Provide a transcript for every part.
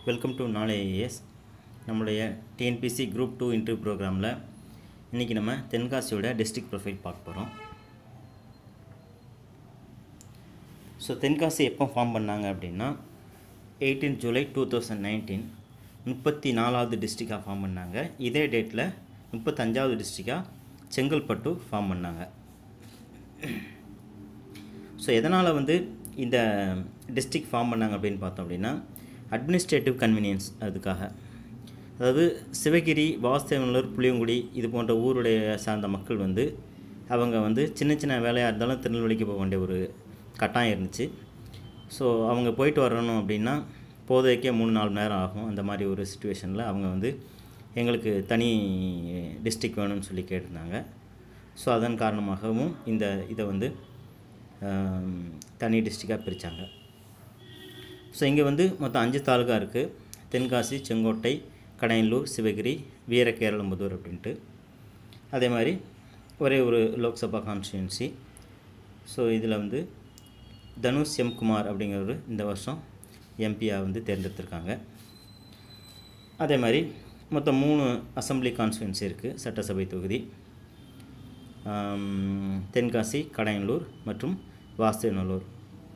welcome to Naalai IAS நம்மளுடைய TNPSC group two interview ப்ரோக்ராமில் இன்றைக்கி நம்ம தென்காசியோட டிஸ்ட்ரிக்ட் ப்ரொஃபைல் பார்க்க போகிறோம் ஸோ தென்காசி எப்போ ஃபார்ம் பண்ணாங்க அப்படின்னா eighteen July two thousand nineteen முப்பத்தி நாலாவது டிஸ்ட்ரிக்டாக ஃபார்ம் பண்ணாங்க இதே டேட்டில் முப்பத்தஞ்சாவது டிஸ்ட்ரிக்டாக செங்கல்பட்டு ஃபார்ம் பண்ணாங்க ஸோ எதனால் வந்து இந்த டிஸ்ட்ரிக்ட் ஃபார்ம் பண்ணாங்க அப்படின்னு பார்த்தோம் அப்படின்னா அட்மினிஸ்ட்ரேட்டிவ் கன்வீனியன்ஸ் அதுக்காக அதாவது சிவகிரி வாஸ்தவனூர் புளியங்குடி இது போன்ற ஊருடைய சார்ந்த மக்கள் வந்து அவங்க வந்து சின்ன சின்ன வேலையாக இருந்தாலும் திருநெல்வேலிக்கு போக வேண்டிய ஒரு கட்டாயம் இருந்துச்சு ஸோ அவங்க போயிட்டு வரணும் அப்படின்னா போதைக்கே மூணு நாலு மணி நேரம் ஆகும் அந்த மாதிரி ஒரு சுச்சுவேஷனில் அவங்க வந்து எங்களுக்கு தனி டிஸ்ட்ரிக்ட் வேணும்னு சொல்லி கேட்டிருந்தாங்க ஸோ அதன் காரணமாகவும் இந்த இதை வந்து ஆம், தனி டிஸ்ட்ரிக்டாக பிரித்தாங்க ஸோ இங்கே வந்து மொத்தம் அஞ்சு தாலுகா இருக்குது தென்காசி செங்கோட்டை கடையனூர் சிவகிரி வீரகேரளம்புதூர் அப்படின்ட்டு அதே மாதிரி ஒரே ஒரு லோக்சபா கான்ஸ்டியூன்சி ஸோ இதில் வந்து தனுஷ் எம் குமார் அப்படிங்கிறவர் இந்த வருஷம் எம்பியாக வந்து தேர்ந்தெடுத்திருக்காங்க அதே மாதிரி மொத்தம் மூணு அசெம்பிளி கான்ஸ்டியூன்சி இருக்குது சட்டசபை தொகுதி ஆம், தென்காசி கடையனூர் மற்றும் வாஸ்தவநல்லூர்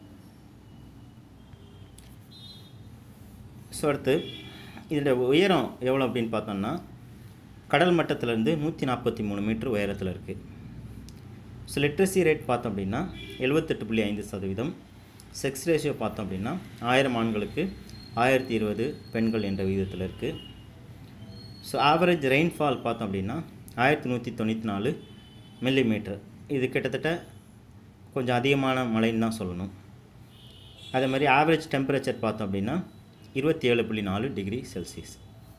ஸோ அடுத்து இதோட உயரம் எவ்வளோ அப்படின்னு பார்த்தோம்னா கடல் மட்டத்திலேருந்து நூற்றி நாற்பத்தி மூணு மீட்டர் உயரத்தில் இருக்குது ஸோ லிட்ரஸி ரேட் பார்த்தோம் அப்படின்னா எழுபத்தெட்டு புள்ளி ஐந்து சதவீதம் செக்ஸ் ரேஷியோ பார்த்தோம் அப்படின்னா ஆயிரம் ஆண்களுக்கு ஆயிரத்தி இருபது பெண்கள் என்ற விகிதத்தில் இருக்குது ஸோ ஆவரேஜ் ரெயின்ஃபால் பார்த்தோம் அப்படின்னா ஆயிரத்தி நூற்றி தொண்ணூற்றி நாலு மில்லிமீட்டர் இது கிட்டத்தட்ட கொஞ்சம் அதிகமான மழைன்னு தான் சொல்லணும் அதே மாதிரி ஆவரேஜ் டெம்பரேச்சர் பார்த்தோம் அப்படின்னா இருபத்தி ஏழு புள்ளி நாலு டிகிரி செல்சியஸ்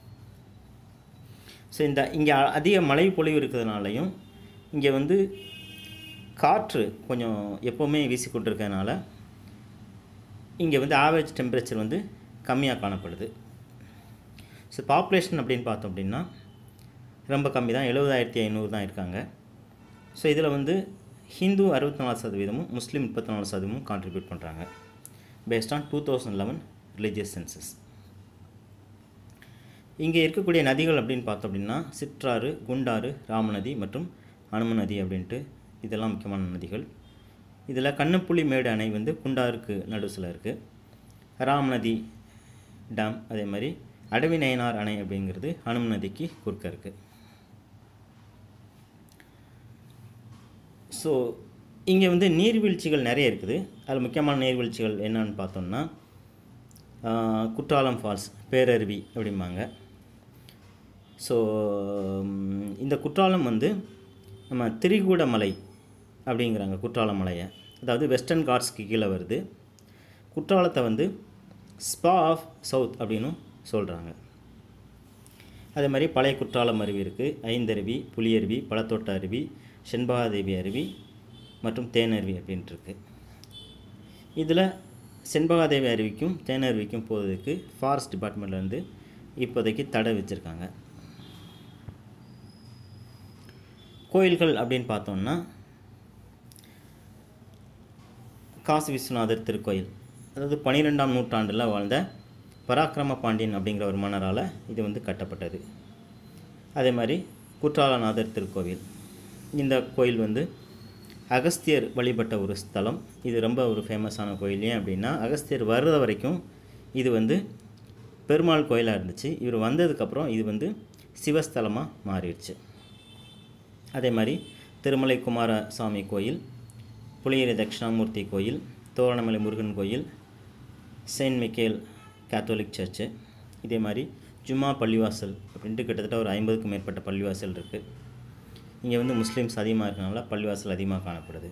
ஸோ இந்த இங்கே அதிக மழை பொழிவு இருக்கிறதுனாலையும் இங்கே வந்து காற்று கொஞ்சம் எப்போவுமே வீசிக்கொண்டு இருக்கிறதுனால இங்கே வந்து ஆவரேஜ் டெம்பரேச்சர் வந்து கம்மியாக காணப்படுது ஸோ பாப்புலேஷன் அப்படின்னு பார்த்தோம் அப்படின்னா ரொம்ப கம்மி தான் எழுபதாயிரத்தி ஐநூறு தான் இருக்காங்க ஸோ இதில் வந்து ஹிந்து அறுபத்தி நாலு சதவீதமும் முஸ்லீம் முப்பத்தி நாலு சதவீதமும் கான்ட்ரிபியூட் பண்ணுறாங்க based on two thousand eleven religious census இங்கே இருக்கக்கூடிய நதிகள் அப்படின்னு பார்த்தோம் அப்படின்னா சிற்றாறு குண்டாறு ராமநதி மற்றும் அனும நதி அப்படின்ட்டு இதெல்லாம் முக்கியமான நதிகள் இதில் கண்ணப்புள்ளி மேடு அணை வந்து குண்டாருக்கு நடுசில் இருக்குது ராமநதி டேம் அதே மாதிரி அடவி நயனார் அணை அப்படிங்கிறது அனும நதிக்கு குறுக்க இருக்குது ஸோ இங்கே வந்து நீர்வீழ்ச்சிகள் நிறைய இருக்குது அதில் முக்கியமான நீர்வீழ்ச்சிகள் என்னன்னு பார்த்தோம்னா ஆஹ், குற்றாலம் ஃபால்ஸ் பேரருவி அப்படிம்பாங்க ஸோ ம், இந்த குற்றாலம் வந்து நம்ம திரிகூட மலை அப்படிங்கிறாங்க குற்றாலம் மலையை அதாவது வெஸ்டர்ன் காட்ஸ்க்கு கீழே வருது குற்றாலத்தை வந்து ஸ்பா ஆஃப் சவுத் அப்படின்னும் சொல்கிறாங்க அதே மாதிரி பழைய குற்றாலம் அருவி இருக்குது ஐந்தருவி புலியருவி பழத்தோட்ட அருவி செண்பகாதேவி அருவி மற்றும் தேனருவி அப்படின்ட்டு இருக்கு இதில் செண்பகாதேவி அருவிக்கும் தேனருவிக்கும் போவதற்கு ஃபாரஸ்ட் டிபார்ட்மெண்ட்லேருந்து இப்போதைக்கு தடை வச்சுருக்காங்க கோயில்கள் அப்படின்னு பார்த்தோம்னா காசி விஸ்வநாதர் திருக்கோயில் அதாவது பன்னிரெண்டாம் நூற்றாண்டில் வாழ்ந்த பராக்கிரம பாண்டியன் அப்படிங்கிற ஒரு மன்னரால் இது வந்து கட்டப்பட்டது அதே மாதிரி குற்றாலநாதர் திருக்கோவில் இந்த கோயில் வந்து அகஸ்தியர் வழிபட்ட ஒரு ஸ்தலம் இது ரொம்ப ஒரு ஃபேமஸான கோயில் ஏன் அப்படின்னா அகஸ்தியர் வர்ற வரைக்கும் இது வந்து பெருமாள் கோயிலாக இருந்துச்சு இவர் வந்ததுக்கப்புறம் இது வந்து சிவஸ்தலமாக மாறிடுச்சு அதே மாதிரி திருமலை குமாரசாமி கோயில் புளியரி தட்சிணாமூர்த்தி கோயில் தோரணமலை முருகன் கோயில் செயின்ட் மிக்கேல் கேத்தோலிக் சர்ச்சு இதே மாதிரி ஜும்மா பள்ளிவாசல் அப்படின்ட்டு கிட்டத்தட்ட ஒரு ஐம்பதுக்கும் மேற்பட்ட பள்ளிவாசல் இருக்குது இங்கே வந்து முஸ்லீம்ஸ் அதிகமாக இருக்கனால பள்ளிவாசல் அதிகமாக காணப்படுது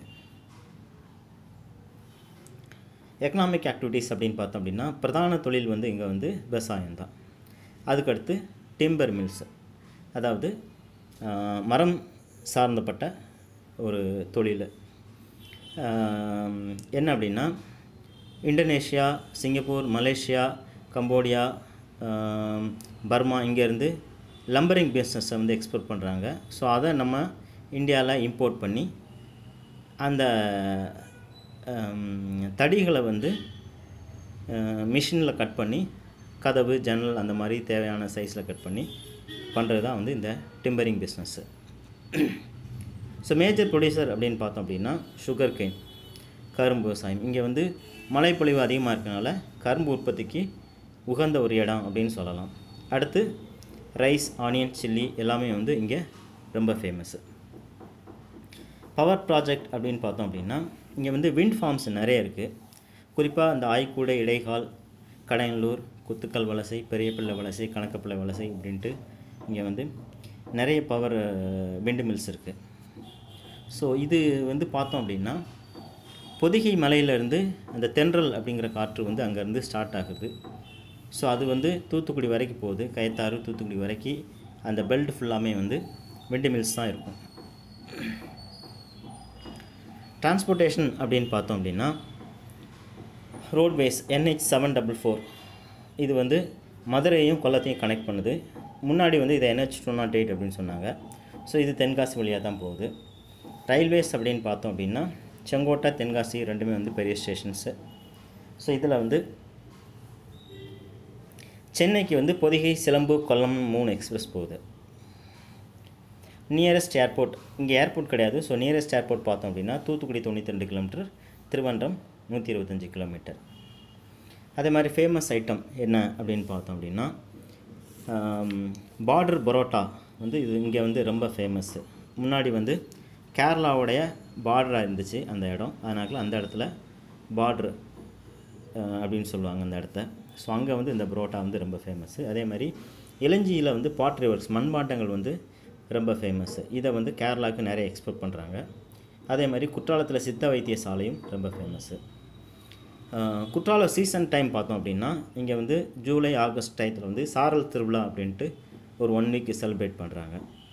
எக்கனாமிக் ஆக்டிவிட்டீஸ் அப்படின்னு பார்த்தோம் அப்படின்னா பிரதான தொழில் வந்து இங்கே வந்து விவசாயம் தான் அதுக்கடுத்து டிம்பர் மில்ஸ் அதாவது ஆஹ், மரம் சார்ந்தப்பட்ட ஒரு தொழில் ஆம், என்ன அப்படின்னா இந்தோனேஷியா சிங்கப்பூர் மலேசியா கம்போடியா ஆம், பர்மா இங்கேருந்து லம்பரிங் பிஸ்னஸை வந்து எக்ஸ்போர்ட் பண்ணுறாங்க ஸோ அதை நம்ம இந்தியாவில் இம்போர்ட் பண்ணி அந்த ஆம், தடிகளை வந்து மிஷினில் கட் பண்ணி கதவு ஜன்னல் அந்த மாதிரி தேவையான சைஸில் கட் பண்ணி பண்ணுறது தான் வந்து இந்த timbering business so major producer அப்படின்னு பார்த்தோம் அப்படின்னா சுகர் கேன் கரும்பு விவசாயம் இங்கே வந்து மழைப்பொழிவு அதிகமாக இருக்கனால கரும்பு உற்பத்திக்கு உகந்த ஒரு இடம் அப்படின்னு சொல்லலாம் அடுத்து ரைஸ் ஆனியன் சில்லி எல்லாமே வந்து இங்கே ரொம்ப ஃபேமஸ்ஸு பவர் ப்ராஜெக்ட் அப்படின்னு பார்த்தோம் அப்படின்னா இங்கே வந்து விண்ட் ஃபார்ம்ஸ் நிறைய இருக்குது குறிப்பாக இந்த ஆய்க்கூடை இடைகால் கடையனூர் குத்துக்கல் வலசை பெரியபிள்ளை வலசை கணக்கப்பிள்ளை வலசை அப்படின்ட்டு இங்கே வந்து நிறைய பவர் விண்டு மில்ஸ் இருக்குது ஸோ இது வந்து பார்த்தோம் அப்படின்னா பொதிகை மலையிலேருந்து அந்த தென்றல் அப்படிங்கிற காற்று வந்து அங்கேருந்து ஸ்டார்ட் ஆகுது ஸோ அது வந்து தூத்துக்குடி வரைக்கும் போகுது கயத்தாறு தூத்துக்குடி வரைக்கும் அந்த பெல்ட் ஃபுல்லாமே வந்து விண்டு மில்ஸ் தான் இருக்கும் டிரான்ஸ்போர்ட்டேஷன் அப்படின்னு பார்த்தோம் அப்படின்னா roadways NH seven double four இது வந்து மதுரையும் கொல்லத்தையும் கனெக்ட் பண்ணுது முன்னாடி வந்து இதை என்ஹெச் டூ நாட் எயிட் அப்படின்னு சொன்னாங்க ஸோ இது தென்காசி வழியாக தான் போகுது ரயில்வேஸ் அப்படின்னு பார்த்தோம் அப்படின்னா செங்கோட்டை தென்காசி ரெண்டுமே வந்து பெரிய ஸ்டேஷன்ஸு ஸோ இதில் வந்து சென்னைக்கு வந்து பொதிகை சிலம்பு கொல்லம் மூணு எக்ஸ்பிரஸ் போகுது நியரஸ்ட் ஏர்போர்ட் இங்கே ஏர்போர்ட் கிடையாது ஸோ நியரஸ்ட் ஏர்போர்ட் பார்த்தோம் அப்படின்னா தூத்துக்குடி தொண்ணூற்றி ரெண்டு கிலோமீட்டர் திருவன்றம் நூற்றி இருபத்தஞ்சி கிலோமீட்டர் அதே மாதிரி ஃபேமஸ் ஐட்டம் என்ன அப்படின்னு பார்த்தோம் அப்படின்னா பார்டர் பரோட்டா வந்து இது இங்கே வந்து ரொம்ப ஃபேமஸ்ஸு முன்னாடி வந்து கேரளாவுடைய பார்டராக இருந்துச்சு அந்த இடம் அதனால அந்த இடத்துல பார்ட்ரு அப்படின்னு சொல்லுவாங்க அந்த இடத்த ஸோ அங்கே வந்து இந்த பரோட்டா வந்து ரொம்ப ஃபேமஸ்ஸு அதே மாதிரி இளஞ்சியில் வந்து பாட்ரி ஒர்க்ஸ் மண்பாண்டங்கள் வந்து ரொம்ப ஃபேமஸ்ஸு இதை வந்து கேரளாவுக்கு நிறைய எக்ஸ்போர்ட் பண்ணுறாங்க அதே மாதிரி குற்றாலத்தில் சித்த வைத்தியசாலையும் ரொம்ப ஃபேமஸ்ஸு குற்றாலம் சீசன் டைம் பார்த்தோம் அப்படின்னா இங்கே வந்து ஜூலை ஆகஸ்ட் டயத்தில் வந்து சாரல் திருவிழா அப்படின்ட்டு ஒரு ஒன் வீக் செலிப்ரேட் பண்ணுறாங்க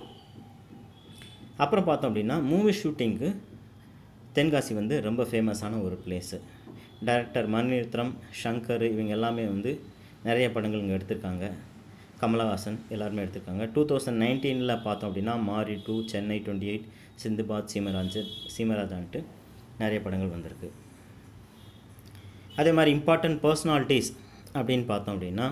அப்புறம் பார்த்தோம் அப்படின்னா மூவி ஷூட்டிங்க்கு தென்காசி வந்து ரொம்ப ஃபேமஸான ஒரு பிளேஸு டைரக்டர் மணிரத்னம் ஷங்கர் இவங்க எல்லாமே வந்து நிறைய படங்கள் இங்கே எடுத்திருக்காங்க கமலஹாசன் எல்லாருமே எடுத்திருக்காங்க டூ தௌசண்ட் நைன்டீனில் பார்த்தோம் அப்படின்னா Maari two Chennai twenty eight Sindhubaadh Seemaraj சீமராஜான்ட்டு நிறைய படங்கள் வந்திருக்கு அதே மாதிரி இம்பார்ட்டன்ட் பர்சனாலிட்டிஸ் அப்படின்னு பார்த்தோம் அப்படின்னா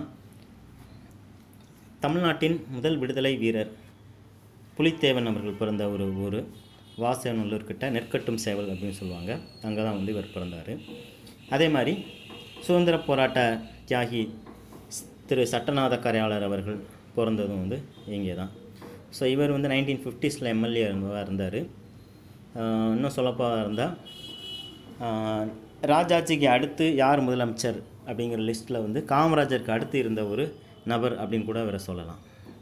தமிழ்நாட்டின் முதல் விடுதலை வீரர் புலித்தேவன் அவர்கள் பிறந்த ஒரு ஊர் வாசநல்லூர்கிட்ட நெற்கட்டும் சேவல் அப்படின்னு சொல்லுவாங்க அங்கே தான் வந்து இவர் பிறந்தார் அதே மாதிரி சுதந்திர போராட்ட தியாகி திரு சட்டநாத கரையாளர் அவர்கள் பிறந்ததும் வந்து இங்கே தான் ஸோ இவர் வந்து நைன்டீன் ஃபிஃப்டிஸில் எம்எல்ஏ இருந்ததாக இருந்தார் இன்னும் சொல்லப்போ இருந்தால் ராஜாஜிக்கு அடுத்து யார் முதலமைச்சர் அப்படிங்கிற லிஸ்ட்டில் வந்து காமராஜருக்கு அடுத்து இருந்த ஒரு நபர் அப்படின்னு கூட அவரை சொல்லலாம்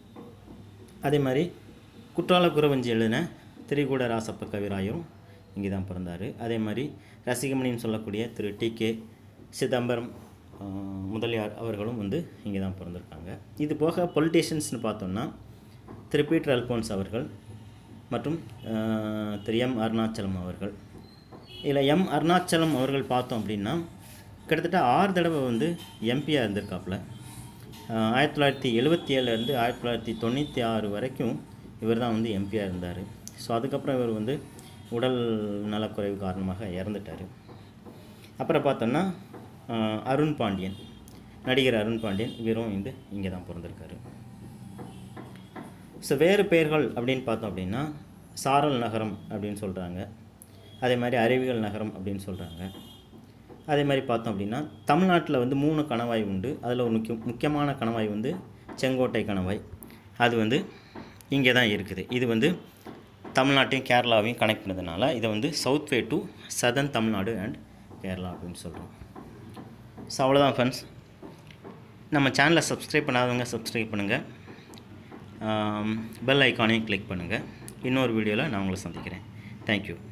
அதே மாதிரி குற்றால குறவஞ்சி எழுதின திரிகூட ராசப்ப கவிராயும் இங்கே தான் பிறந்தார் அதே மாதிரி ரசிகமணின்னு சொல்லக்கூடிய திரு டி கே சிதம்பரம் முதலியார் அவர்களும் வந்து இங்கே தான் பிறந்திருக்காங்க இது போக பொலிட்டீஷியன்ஸ்னு பார்த்தோம்னா திரு பீட்டர் அல்போன்ஸ் அவர்கள் மற்றும் திரு எம் அருணாச்சலம் அவர்கள் இதில் எம் அருணாச்சலம் அவர்கள் பார்த்தோம் அப்படின்னா கிட்டத்தட்ட ஆறு தடவை வந்து எம்பியாக இருந்திருக்காப்புல ஆயிரத்தி தொள்ளாயிரத்தி எழுபத்தி ஏழுலேருந்து ஆயிரத்தி தொள்ளாயிரத்தி தொண்ணூற்றி ஆறு வரைக்கும் இவர் தான் வந்து எம்பியாக இருந்தார் ஸோ அதுக்கப்புறம் இவர் வந்து உடல் நலக்குறைவு காரணமாக இறந்துட்டார் அப்புறம் பார்த்தோன்னா அருண் பாண்டியன் நடிகர் அருண் பாண்டியன் இவரும் வந்து இங்கே தான் பிறந்திருக்காரு ஸோ வேறு பெயர்கள் அப்படின்னு பார்த்தோம் அப்படின்னா சாரல் நகரம் அப்படின்னு சொல்கிறாங்க அதே மாதிரி அறிவியல் நகரம் அப்படின்னு சொல்கிறாங்க அதே மாதிரி பார்த்தோம் அப்படின்னா தமிழ்நாட்டில் வந்து மூணு கணவாய் உண்டு அதில் ஒரு முக்கிய முக்கியமான கணவாய் வந்து செங்கோட்டை கணவாய் அது வந்து இங்கே தான் இருக்குது இது வந்து தமிழ்நாட்டையும் கேரளாவையும் கனெக்ட் பண்ணதுனால இதை வந்து south way to southern Tamil Nadu and Kerala அப்படின்னு சொல்கிறோம் ஸோ அவ்வளோதான் ஃப்ரெண்ட்ஸ் நம்ம சேனலை சப்ஸ்கிரைப் பண்ணாதவங்க சப்ஸ்கிரைப் பண்ணுங்கள் பெல் ஐக்கானையும் கிளிக் பண்ணுங்கள் இன்னொரு வீடியோவில் நான் உங்களை சந்திக்கிறேன் தேங்க்யூ